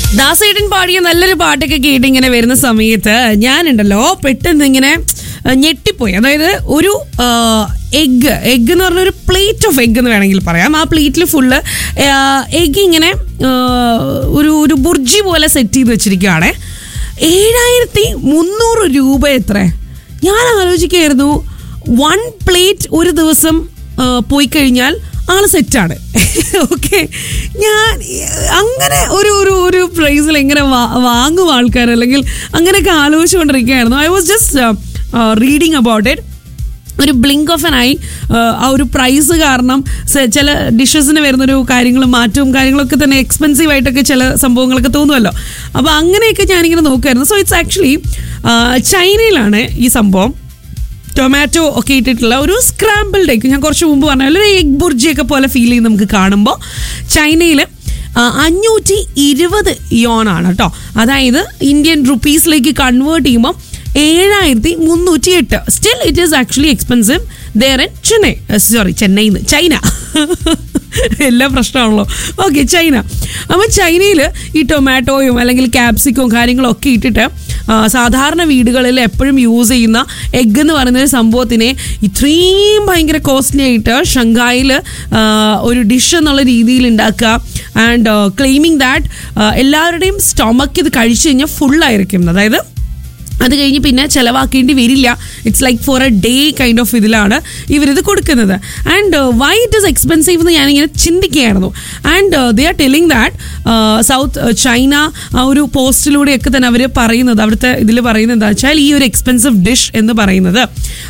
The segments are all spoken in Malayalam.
ദാസേട്ടൻ പാടിയ നല്ലൊരു പാട്ടൊക്കെ കേട്ട് ഇങ്ങനെ വരുന്ന സമയത്ത് ഞാനുണ്ടല്ലോ പെട്ടെന്ന് ഇങ്ങനെ ആ, ഞെട്ടിപ്പോയി അതായത് ഒരു എഗ്ഗ് എഗ്ഗ് എന്ന് പറഞ്ഞ ഒരു പ്ലേറ്റ് ഓഫ് എഗ്ഗ് എന്ന് വേണമെങ്കിൽ പറയാം ആ പ്ലേറ്റിൽ ഫുള്ള് എഗ്ഗ് ഇങ്ങനെ ആ, ഒരു ഒരു ബുർജി പോലെ സെറ്റ് ചെയ്ത് വെച്ചിരിക്കുകയാണ് ഏഴായിരത്തി മുന്നൂറ് രൂപ എത്ര ഞാൻ ആലോചിക്കായിരുന്നു വൺ പ്ലേറ്റ് ഒരു ദിവസം ആ, പോയി കഴിഞ്ഞാൽ ആള് സെറ്റാണ് ഓക്കെ ഞാൻ അങ്ങനെ ഒരു ഒരു ഒരു പ്രൈസിൽ എങ്ങനെ വാ- വാങ്ങും ആൾക്കാർ അല്ലെങ്കിൽ അങ്ങനെയൊക്കെ ആലോചിച്ചുകൊണ്ടിരിക്കുകയായിരുന്നു I was just reading about it ഒരു ബ്ലിങ്ക് ഓഫ് എൻ ഐ ആ ഒരു പ്രൈസ് കാരണം സ- ചില ഡിഷസിന് വരുന്നൊരു കാര്യങ്ങളും മാറ്റവും കാര്യങ്ങളൊക്കെ തന്നെ എക്സ്പെൻസീവ് ആയിട്ടൊക്കെ ചില സംഭവങ്ങളൊക്കെ തോന്നുമല്ലോ അപ്പോൾ അങ്ങനെയൊക്കെ ഞാനിങ്ങനെ നോക്കുമായിരുന്നു സോ ഇറ്റ്സ് ആക്ച്വലി ചൈനയിലാണ് ഈ സംഭവം ടൊമാറ്റോ ഒക്കെ ഇട്ടിട്ടുള്ള ഒരു സ്ക്രാമ്പിൾഡ് എഗ് ഞാൻ കുറച്ച് മുമ്പ് പറഞ്ഞ പോലെ ഒരു എഗ് ബുർജിയൊക്കെ പോലെ ഫീൽ ചെയ്യും നമുക്ക് കാണുമ്പോൾ ചൈനയിൽ അഞ്ഞൂറ്റി ഇരുപത് യോണാണ് കേട്ടോ അതായത് ഇന്ത്യൻ റുപ്പീസിലേക്ക് കൺവേർട്ട് ചെയ്യുമ്പോൾ ഏഴായിരത്തി മുന്നൂറ്റി എട്ട് still it is actually expensive there in Chennai sorry ചെന്നൈയിൽ നിന്ന് ചൈന എല്ലാ പ്രശ്നമാണല്ലോ ഓക്കെ ചൈന അപ്പം ചൈനയിൽ ഈ ടൊമാറ്റോയും അല്ലെങ്കിൽ ക്യാപ്സിക്കവും കാര്യങ്ങളും ഒക്കെ ഇട്ടിട്ട് ആ, സാധാരണ വീടുകളിൽ എപ്പോഴും യൂസ് ചെയ്യുന്ന എഗ്ഗ് എന്ന് പറയുന്ന ഒരു സംഭവത്തിനെ ഇത്രയും ഭയങ്കര കോസ്റ്റ്ലി ആയിട്ട് ഷങ്കായിൽ ഒരു ഡിഷ് എന്നുള്ള രീതിയിൽ ഉണ്ടാക്കുക ആൻഡ് ക്ലെയിമിങ് ദാറ്റ് എല്ലാവരുടെയും സ്റ്റൊമക്ക് ഇത് കഴിച്ചു കഴിഞ്ഞാൽ ഫുള്ളായിരിക്കും അതായത് അത് കഴിഞ്ഞ് പിന്നെ ചിലവാക്കേണ്ടി വരില്ല it's like for a day kind of ഇതിലാണ് ഇവരിത് കൊടുക്കുന്നത് and why it is expensive എന്ന് ഞാനിങ്ങനെ ചിന്തിക്കുകയായിരുന്നു and they are telling that South China ആ ഒരു പോസ്റ്റിലൂടെയൊക്കെ തന്നെ അവർ പറയുന്നത് അവിടുത്തെ ഇതിൽ പറയുന്നത് എന്താ വെച്ചാൽ ഈ ഒരു എക്സ്പെൻസീവ് ഡിഷ് എന്ന് പറയുന്നത്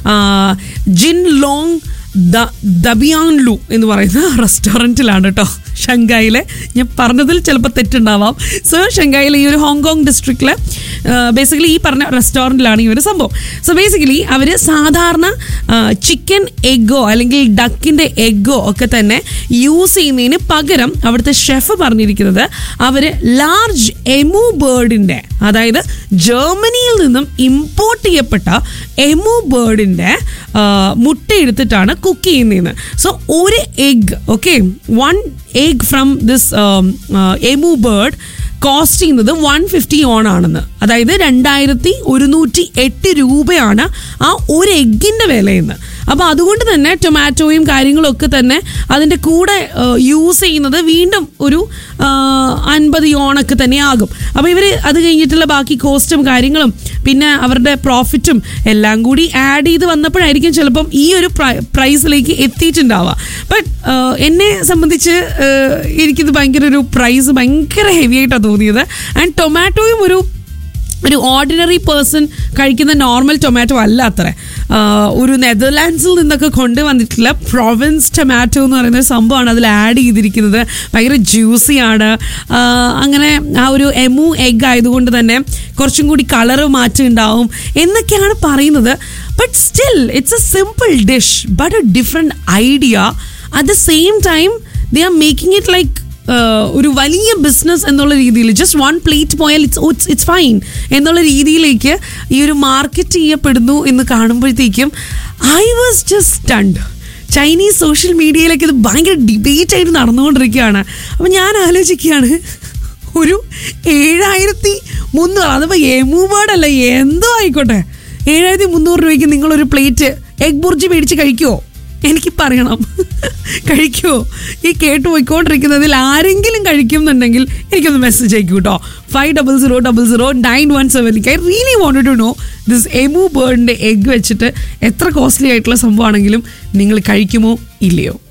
ജിൻ ലോങ് ദ ദബിയാൻലു എന്ന് പറയുന്ന റെസ്റ്റോറൻറ്റിലാണ് കേട്ടോ ഷങ്കായിലെ ഞാൻ പറഞ്ഞതിൽ ചിലപ്പോൾ തെറ്റുണ്ടാവാം സോ ഷങ്കായിലെ ഈ ഒരു ഹോങ്കോങ് ഡിസ്ട്രിക്റ്റിലെ ബേസിക്കലി ഈ പറഞ്ഞ റെസ്റ്റോറൻറ്റിലാണ് ഈ ഒരു സംഭവം സോ ബേസിക്കലി അവർ സാധാരണ ചിക്കൻ എഗ്ഗോ അല്ലെങ്കിൽ ഡക്കിൻ്റെ എഗ്ഗോ ഒക്കെ തന്നെ യൂസ് ചെയ്യുന്നതിന് പകരം അവിടുത്തെ ഷെഫ് പറഞ്ഞിരിക്കുന്നത് അവർ ലാർജ് എമു ബേർഡിൻ്റെ അതായത് ജർമ്മനിയിൽ നിന്നും ഇമ്പോർട്ട് ചെയ്യപ്പെട്ട എമു ബേർഡിൻ്റെ മുട്ട എടുത്തിട്ടാണ് കുക്ക് ചെയ്യുന്നതെന്ന് സോ ഒരു egg okay one egg from this emu bird cost ചെയ്യുന്നത് വൺ ഫിഫ്റ്റി ഓൺ ആണെന്ന് അതായത് രണ്ടായിരത്തി ഒരുന്നൂറ്റി എട്ട് രൂപയാണ് ആ ഒരു എഗ്ഗിൻ്റെ വിലയെന്ന് അപ്പോൾ അതുകൊണ്ട് തന്നെ ടൊമാറ്റോയും കാര്യങ്ങളും ഒക്കെ തന്നെ അതിൻ്റെ കൂടെ യൂസ് ചെയ്യുന്നത് വീണ്ടും ഒരു അൻപത് യോണൊക്കെ തന്നെ ആകും അപ്പോൾ ഇവർ അത് കഴിഞ്ഞിട്ടുള്ള ബാക്കി കോസ്റ്റും കാര്യങ്ങളും പിന്നെ അവരുടെ പ്രോഫിറ്റും എല്ലാം കൂടി ആഡ് ചെയ്ത് വന്നപ്പോഴായിരിക്കും ചിലപ്പം ഈ ഒരു പ്രൈസിലേക്ക് എത്തിയിട്ടുണ്ടാവുക ബട്ട് എന്നെ സംബന്ധിച്ച് ഏഹ്, എനിക്കിത് ഭയങ്കര ഒരു പ്രൈസ് ഭയങ്കര ഹെവി ആയിട്ടാണ് തോന്നിയത് ആൻഡ് ടൊമാറ്റോയും ഒരു ഒരു ഓർഡിനറി പേഴ്സൺ കഴിക്കുന്ന നോർമൽ ടൊമാറ്റോ അല്ല അത്ര ആഹ് ഒരു നെതർലാൻഡ്സിൽ നിന്നൊക്കെ കൊണ്ടുവന്നിട്ടുള്ള പ്രൊവിൻസ് ടൊമാറ്റോ എന്ന് പറയുന്ന ഒരു സംഭവമാണ് അതിൽ ആഡ് ചെയ്തിരിക്കുന്നത് ഭയങ്കര ജ്യൂസിയാണ് അങ്ങനെ ആ ഒരു എമു എഗ് ആയതുകൊണ്ട് തന്നെ കുറച്ചും കൂടി കളറ് മാറ്റം ഉണ്ടാവും എന്നൊക്കെയാണ് പറയുന്നത് but still it's a simple dish but a different idea at the same time they are making it like uh ഒരു വലിയ ബിസിനസ് എന്നുള്ള രീതിയിൽ ജസ്റ്റ് വൺ പ്ലേറ്റ് പോയാൽ ഇറ്റ്സ് ഇറ്റ്സ് ഫൈൻ എന്നുള്ള രീതിയിലേക്ക് ഈ ഒരു മാർക്കറ്റ് ചെയ്യപ്പെടുന്നു എന്ന് കാണുമ്പോഴത്തേക്കും I was just stunned Chinese social മീഡിയയിലൊക്കെ ഇത് ഭയങ്കര ഡിബേറ്റ് ആയിട്ട് നടന്നുകൊണ്ടിരിക്കുകയാണ് അപ്പം ഞാൻ ആലോചിക്കുകയാണ് ഒരു ഏഴായിരത്തി മുന്നൂറ് അതിപ്പോൾ എമു ബേർഡല്ല എന്തോ ആയിക്കോട്ടെ ഏഴായിരത്തി മുന്നൂറ് രൂപയ്ക്ക് നിങ്ങളൊരു പ്ലേറ്റ് എഗ് ബുർജി മേടിച്ച് കഴിക്കുമോ എനിക്ക് പറയണം കഴിക്കുമോ ഈ കേട്ട് പോയിക്കൊണ്ടിരിക്കുന്നതിൽ ആരെങ്കിലും കഴിക്കും എന്നുണ്ടെങ്കിൽ എനിക്കൊന്ന് മെസ്സേജ് അയക്കൂ കേട്ടോ five double zero double zero nine one seven I really want to know this emu ബേർഡിൻ്റെ എഗ് വെച്ചിട്ട് എത്ര കോസ്റ്റ്ലി ആയിട്ടുള്ള സംഭവമാണെങ്കിലും നിങ്ങൾ കഴിക്കുമോ ഇല്ലയോ